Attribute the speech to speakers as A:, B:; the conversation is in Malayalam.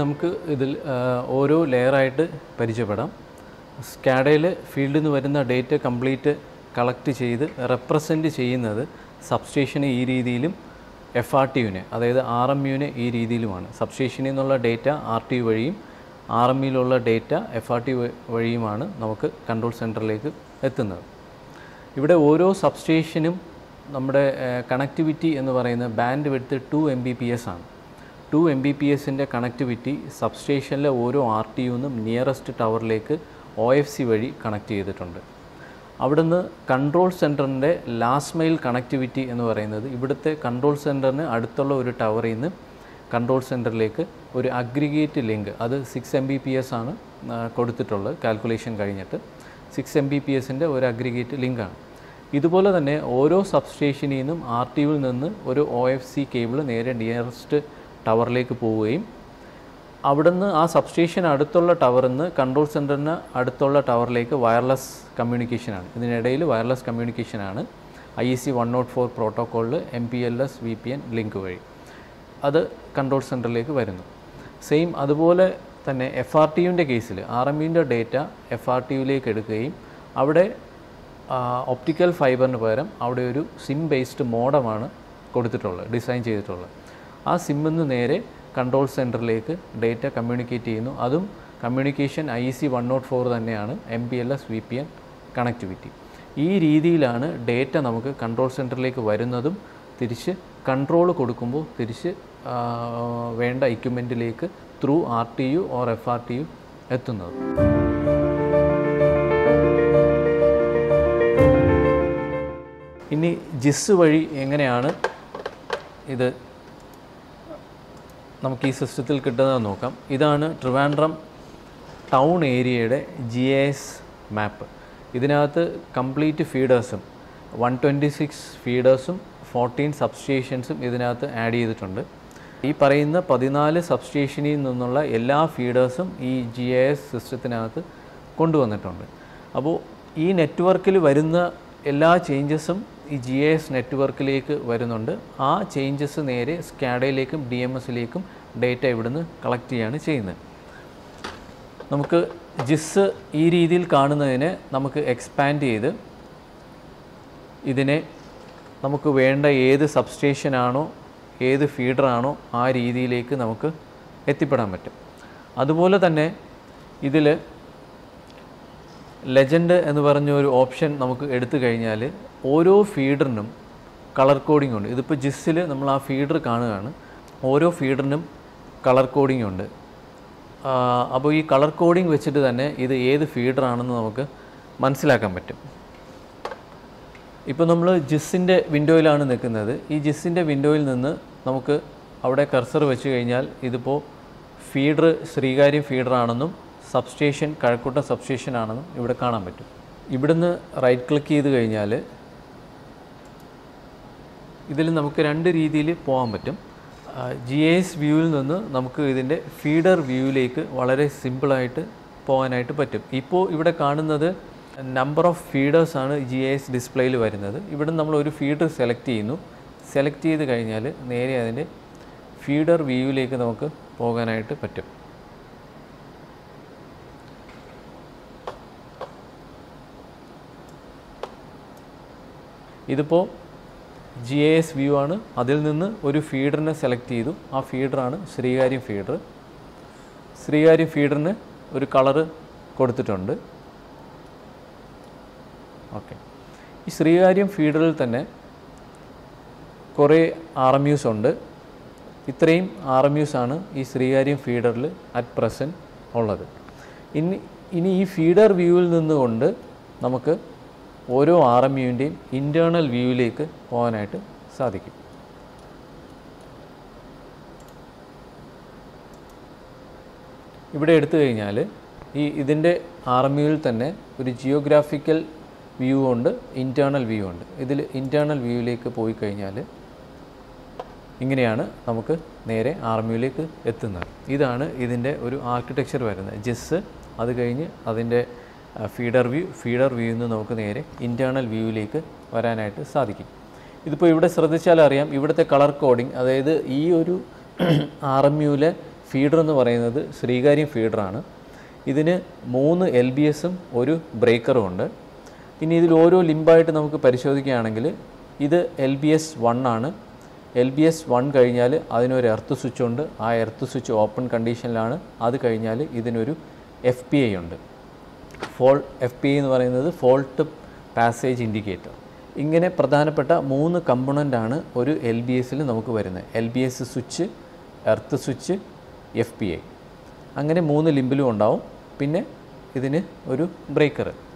A: നമുക്ക് ഇതിൽ ആ, ഓരോ ലെയറായിട്ട് പരിചയപ്പെടാം സ്കാഡയിൽ ഫീൽഡിൽ നിന്ന് വരുന്ന ഡേറ്റ കംപ്ലീറ്റ് കളക്ട് ചെയ്ത് റെപ്രസെൻറ്റ് ചെയ്യുന്നത് സബ്സ്റ്റേഷനെ ഈ രീതിയിലും എഫ് ആർ ടി യുവിനെ അതായത് ആർ എം യുവിനെ ഈ രീതിയിലുമാണ് സബ്സ്റ്റേഷനിൽ നിന്നുള്ള ഡേറ്റ ആർ ടി യു വഴിയും ആർ എം യിലുള്ള ഡേറ്റ എഫ് ആർ ടി വഴിയുമാണ് നമുക്ക് കൺട്രോൾ സെൻറ്ററിലേക്ക് എത്തുന്നത് ഇവിടെ ഓരോ സബ്സ്റ്റേഷനും നമ്മുടെ കണക്ടിവിറ്റി എന്ന് പറയുന്നത് bandwidth two M B P S ആണ് ടു എം ബി പി എസിൻ്റെ കണക്ടിവിറ്റി സബ്സ്റ്റേഷനിലെ ഓരോ ആർ ടി യുന്നും നിയറസ്റ്റ് ടവറിലേക്ക് ഒ എഫ് സി വഴി കണക്ട് ചെയ്തിട്ടുണ്ട് അവിടുന്ന് കൺട്രോൾ സെൻറ്ററിൻ്റെ ലാസ്റ്റ് മൈൽ കണക്ടിവിറ്റി എന്ന് പറയുന്നത് ഇവിടുത്തെ കൺട്രോൾ സെൻറ്ററിന് അടുത്തുള്ള ഒരു ടവറിൽ നിന്ന് കൺട്രോൾ സെൻറ്ററിലേക്ക് ഒരു അഗ്രിഗേറ്റ് ലിങ്ക് അത് six M B P S ആണ് ആ, കൊടുത്തിട്ടുള്ളത് കാൽക്കുലേഷൻ കഴിഞ്ഞിട്ട് സിക്സ് എം ബി പി എസിൻ്റെ ഒരു അഗ്രിഗേറ്റ് ലിങ്കാണ് ഇതുപോലെ തന്നെ ഓരോ സബ്സ്റ്റേഷനിൽ നിന്നും ആർ ടി യുവിൽ നിന്ന് ഒരു ഒ എഫ് സി കേബിൾ നേരെ നിയറസ്റ്റ് ടവറിലേക്ക് പോവുകയും അവിടുന്ന് ആ സബ്സ്റ്റേഷൻ അടുത്തുള്ള ടവറിൽ നിന്ന് കൺട്രോൾ സെൻറ്ററിന് അടുത്തുള്ള ടവറിലേക്ക് വയർലെസ് കമ്മ്യൂണിക്കേഷനാണ് ഇതിനിടയിൽ വയർലെസ് കമ്മ്യൂണിക്കേഷനാണ് I E C one nought four പ്രോട്ടോക്കോളിൽ M P L S V P N link വഴി അത് കൺട്രോൾ സെൻറ്ററിലേക്ക് വരുന്നു സെയിം അതുപോലെ തന്നെ എഫ് ആർ ടി യുവിൻ്റെ കേസിൽ ആർ എം യുവിൻ്റെ ഡേറ്റ എഫ് ആർ ടി യുവിലേക്ക് എടുക്കുകയും അവിടെ ഒപ്റ്റിക്കൽ ഫൈബറിന് പകരം അവിടെ ഒരു സിം ബേസ്ഡ് മോഡമാണ് കൊടുത്തിട്ടുള്ളത് ഡിസൈൻ ചെയ്തിട്ടുള്ളത് ആ സിമ്മിൽ നിന്ന് നേരെ കൺട്രോൾ സെൻറ്ററിലേക്ക് ഡേറ്റ കമ്മ്യൂണിക്കേറ്റ് ചെയ്യുന്നു അതും communication I C one nought four തന്നെയാണ് M P L S V P N connectivity ഈ രീതിയിലാണ് ഡേറ്റ നമുക്ക് കൺട്രോൾ സെൻറ്ററിലേക്ക് വരുന്നതും തിരിച്ച് കൺട്രോൾ കൊടുക്കുമ്പോൾ തിരിച്ച് ആ, വേണ്ട എക്യുപ്മെൻറ്റിലേക്ക് through R T U or F R T U എത്തുന്നത് ഇനി ജിസ് വഴി എങ്ങനെയാണ് ഇത് നമുക്ക് ഈ സിസ്റ്റത്തിൽ കിട്ടുന്നത് നോക്കാം ഇതാണ് ട്രിവാൻഡ്രം ടൗൺ ഏരിയയുടെ ജി എസ് മാപ്പ് ഇതിനകത്ത് കംപ്ലീറ്റ് ഫീഡേഴ്സും വൺ ട്വൻറ്റി സിക്സ് ഫീഡേഴ്സും ഫോർട്ടീൻ സബ്സ്റ്റേഷൻസും ഇതിനകത്ത് ആഡ് ചെയ്തിട്ടുണ്ട് ഈ പറയുന്ന പതിനാല് സബ്സ്റ്റേഷനിൽ നിന്നുള്ള എല്ലാ ഫീഡേഴ്സും ഈ ജി എസ് സിസ്റ്റത്തിനകത്ത് കൊണ്ടുവന്നിട്ടുണ്ട് അപ്പോൾ ഈ നെറ്റ്വർക്കിൽ വരുന്ന എല്ലാ ചേഞ്ചസും ഈ ജി എസ് നെറ്റ്വർക്കിലേക്ക് വരുന്നുണ്ട് ആ ചേഞ്ചസ് നേരെ സ്കാഡയിലേക്കും ഡി എം എസിലേക്കും ഡേറ്റ ഇവിടുന്ന് കളക്ട് ചെയ്യാണ് ചെയ്യുന്നത് നമുക്ക് ജിസ് ഈ രീതിയിൽ കാണുന്നതിനെ നമുക്ക് എക്സ്പാൻഡ് ചെയ്ത് ഇതിനെ നമുക്ക് വേണ്ട ഏത് സബ്സ്റ്റേഷനാണോ ഏത് ഫീഡറാണോ ആ രീതിയിലേക്ക് നമുക്ക് എത്തിപ്പെടാൻ പറ്റും അതുപോലെ തന്നെ ഇതിൽ ലെജൻഡ് എന്ന് പറഞ്ഞ ഒരു ഓപ്ഷൻ നമുക്ക് എടുത്തു കഴിഞ്ഞാൽ ഓരോ ഫീഡറിനും കളർ കോഡിംഗ് ഉണ്ട് ഇതിപ്പോൾ ജിസ്സിൽ നമ്മൾ ആ ഫീഡർ കാണുകയാണ് ഓരോ ഫീഡറിനും കളർ കോഡിംഗ് ഉണ്ട് അപ്പോൾ ഈ കളർ കോഡിംഗ് വെച്ചിട്ട് തന്നെ ഇത് ഏത് ഫീഡറാണെന്ന് നമുക്ക് മനസ്സിലാക്കാൻ പറ്റും ഇപ്പോൾ നമ്മൾ ജിസ്സിൻ്റെ വിൻഡോയിലാണ് നിൽക്കുന്നത് ഈ ജിസ്സിൻ്റെ വിൻഡോയിൽ നിന്ന് നമുക്ക് അവിടെ കർസർ വെച്ച് കഴിഞ്ഞാൽ ഇതിപ്പോൾ ഫീഡർ ശ്രീകാര്യം ഫീഡറാണെന്നും സബ്സ്റ്റേഷൻ കഴക്കൂട്ടം സബ്സ്റ്റേഷൻ ആണെന്നും ഇവിടെ കാണാൻ പറ്റും ഇവിടുന്ന് റൈറ്റ് ക്ലിക്ക് ചെയ്ത് കഴിഞ്ഞാൽ ഇതിൽ നമുക്ക് രണ്ട് രീതിയിൽ പോകാൻ പറ്റും ജി എസ് വ്യൂവിൽ നിന്ന് നമുക്ക് ഇതിൻ്റെ ഫീഡർ വ്യൂവിലേക്ക് വളരെ സിമ്പിളായിട്ട് പോകാനായിട്ട് പറ്റും ഇപ്പോൾ ഇവിടെ കാണുന്നത് നമ്പർ ഓഫ് ഫീഡേഴ്സ് ആണ് ജി എസ് ഡിസ്പ്ലേയിൽ വരുന്നത് ഇവിടെ നമ്മൾ ഒരു ഫീഡർ സെലക്ട് ചെയ്യുന്നു സെലക്ട് ചെയ്ത് കഴിഞ്ഞാൽ നേരെ അതിൻ്റെ ഫീഡർ വ്യൂവിലേക്ക് നമുക്ക് പോകാനായിട്ട് പറ്റും ഇതിപ്പോൾ ജി എ എസ് വ്യൂ ആണ് അതിൽ നിന്ന് ഒരു ഫീഡറിനെ സെലക്ട് ചെയ്തു ആ ഫീഡറാണ് ശ്രീകാര്യം ഫീഡർ ശ്രീകാര്യം ഫീഡറിന് ഒരു കളറ് കൊടുത്തിട്ടുണ്ട് ഓക്കെ ഈ ശ്രീകാര്യം ഫീഡറിൽ തന്നെ കുറേ ആർ എം യൂസ് ഉണ്ട് ഇത്രയും ആർ എം യൂസ് ആണ് ഈ ശ്രീകാര്യം ഫീഡറിൽ അറ്റ് പ്രസൻറ്റ് ഉള്ളത് ഇനി ഇനി ഈ ഫീഡർ വ്യൂവിൽ നിന്നുകൊണ്ട് നമുക്ക് ഓരോ ആർ എം യുവിൻ്റെയും ഇൻറ്റേർണൽ വ്യൂവിലേക്ക് പോകാനായിട്ട് സാധിക്കും ഇവിടെ എടുത്തു കഴിഞ്ഞാൽ ഈ ഇതിൻ്റെ ആർ എം യുവിൽ തന്നെ ഒരു ജിയോഗ്രാഫിക്കൽ വ്യൂ ഉണ്ട് ഇൻറ്റേർണൽ വ്യൂ ഉണ്ട് ഇതിൽ ഇൻറ്റേർണൽ വ്യൂവിലേക്ക് പോയി കഴിഞ്ഞാൽ ഇങ്ങനെയാണ് നമുക്ക് നേരെ ആർ എം യുവിലേക്ക് എത്തുന്നത് ഇതാണ് ഇതിൻ്റെ ഒരു ആർക്കിടെക്ചർ വരുന്നത് ജിസ് അത് കഴിഞ്ഞ് അതിൻ്റെ ഫീഡർ വ്യൂ ഫീഡർ വ്യൂവിൽ നിന്ന് നമുക്ക് നേരെ ഇൻറ്റേർണൽ വ്യൂവിലേക്ക് വരാനായിട്ട് സാധിക്കും ഇതിപ്പോൾ ഇവിടെ ശ്രദ്ധിച്ചാൽ അറിയാം ഇവിടുത്തെ കളർ കോഡിംഗ് അതായത് ഈ ഒരു ആർ എം യുവിലെ ഫീഡർ എന്ന് പറയുന്നത് ശ്രീകാര്യം ഫീഡറാണ് ഇതിന് മൂന്ന് എൽ ബി എസും ഒരു ബ്രേക്കറും ഉണ്ട് ഇനി ഇതിൽ ഓരോ ലിംബായിട്ട് നമുക്ക് പരിശോധിക്കുകയാണെങ്കിൽ ഇത് എൽ ബി എസ് വൺ ആണ് എൽ ബി എസ് വൺ കഴിഞ്ഞാൽ അതിനൊരു എർത്ത് സ്വിച്ച് ഉണ്ട് ആ എർത്ത് സ്വിച്ച് ഓപ്പൺ കണ്ടീഷനിലാണ് അത് കഴിഞ്ഞാൽ ഇതിനൊരു എഫ് പി ഐ ഉണ്ട് ഫോൾ എഫ് പി ഐ എന്ന് പറയുന്നത് ഫോൾട്ട് പാസേജ് ഇൻഡിക്കേറ്റർ ഇങ്ങനെ പ്രധാനപ്പെട്ട മൂന്ന് കമ്പണൻ്റ് ആണ് ഒരു എൽ ബി എസിൽ നമുക്ക് വരുന്നത് L B S switch earth switch F P I അങ്ങനെ മൂന്ന് ലിമ്പിലും ഉണ്ടാവും പിന്നെ ഇതിന് ഒരു ബ്രേക്കർ